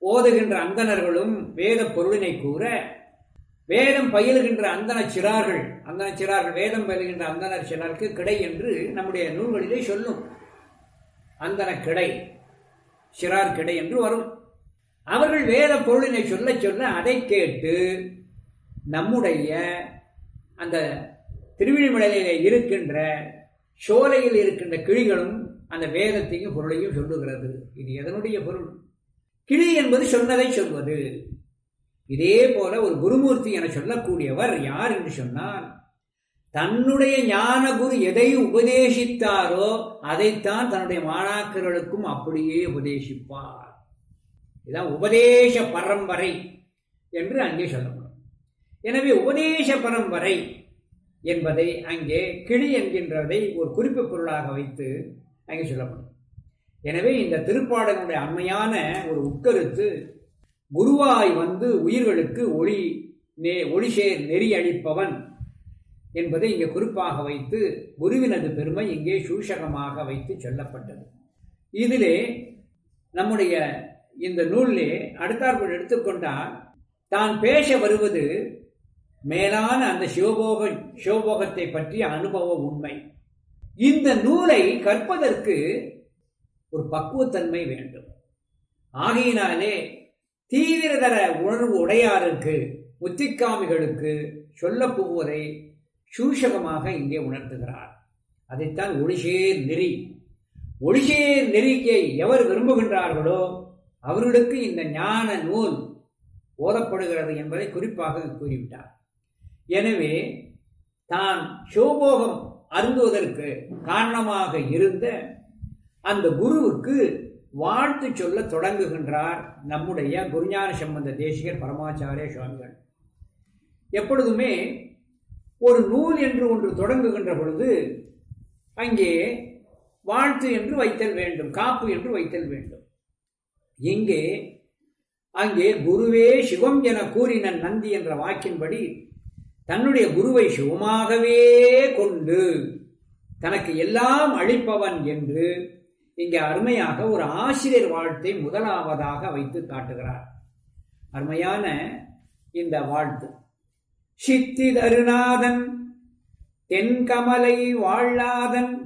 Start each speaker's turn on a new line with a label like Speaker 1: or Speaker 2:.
Speaker 1: ஓதுகின்ற அந்தணர்களும் வேத பொருளினை கூற வேதம் பயிலுகின்ற அந்தன சிறார்கள் அந்தன சிறார்கள் வேதம் பயிலுகின்ற அந்தனர் சிறாருக்கு கிடை என்று நம்முடைய நூல்களிலே சொல்லும் அந்தன கிடை சிறார் கிடை என்று வரும் அவர்கள் வேத பொருளினை சொல்ல சொல்ல அதை கேட்டு நம்முடைய அந்த திருவிழிமலையிலே இருக்கின்ற சோலையில் இருக்கின்ற கிளிகளும் அந்த வேதத்தையும் பொருளையும் சொல்லுகிறது இது எதனுடைய பொருள் கிளி என்பது சொன்னதை சொல்வது இதே போல ஒரு குருமூர்த்தி என சொல்லக்கூடியவர் யார் என்று சொன்னால் தன்னுடைய ஞான குரு எதை உபதேசித்தாரோ அதைத்தான் தன்னுடைய மாணாக்கர்களுக்கும் அப்படியே உபதேசிப்பார் இதான் உபதேச பரம்பரை என்று அங்கே சொல்லப்படும் எனவே உபதேச பரம்பரை என்பதை அங்கே கிளி என்கின்றதை ஒரு குறிப்பு பொருளாக வைத்து அங்கே சொல்லப்படும் எனவே இந்த திருப்பாடலுடைய அண்மையான ஒரு உட்கருத்து குருவாய் வந்து உயிர்களுக்கு ஒளி நே ஒளிசேர் நெறி அளிப்பவன் என்பதை இங்கே குறிப்பாக வைத்து குருவினது பெருமை இங்கே சூஷகமாக வைத்து சொல்லப்பட்டது இதிலே நம்முடைய இந்த நூலிலே அடுத்தாற்போல் எடுத்துக்கொண்டால் தான் பேச வருவது மேலான அந்த சிவபோக சிவபோகத்தை பற்றிய அனுபவ உண்மை இந்த நூலை கற்பதற்கு ஒரு பக்குவத்தன்மை வேண்டும் ஆகையினாலே தீவிரதர உணர்வு உடையாருக்கு முத்திக்காமிகளுக்கு சொல்ல போவதை சூஷகமாக இங்கே உணர்த்துகிறார் அதைத்தான் ஒளிசேர் நெறி ஒளிசேர் நெறிக்கை எவர் விரும்புகின்றார்களோ அவர்களுக்கு இந்த ஞான நூல் ஓதப்படுகிறது என்பதை குறிப்பாக கூறிவிட்டார் எனவே தான் சிவபோகம் அருந்துவதற்கு காரணமாக இருந்த அந்த குருவுக்கு வாழ்த்து சொல்ல தொடங்குகின்றார் நம்முடைய குருஞான சம்பந்த தேசிகர் பரமாச்சாரிய சுவாமிகள் எப்பொழுதுமே ஒரு நூல் என்று ஒன்று தொடங்குகின்ற பொழுது அங்கே வாழ்த்து என்று வைத்தல் வேண்டும் காப்பு என்று வைத்தல் வேண்டும் இங்கே அங்கே குருவே சிவம் என கூறின நந்தி என்ற வாக்கின்படி தன்னுடைய குருவை சிவமாகவே கொண்டு தனக்கு எல்லாம் அளிப்பவன் என்று இங்கே அருமையாக ஒரு ஆசிரியர் வாழ்த்தை முதலாவதாக வைத்து காட்டுகிறார் அருமையான இந்த வாழ்த்து சித்தி தருநாதன் தென்கமலை வாழாதன்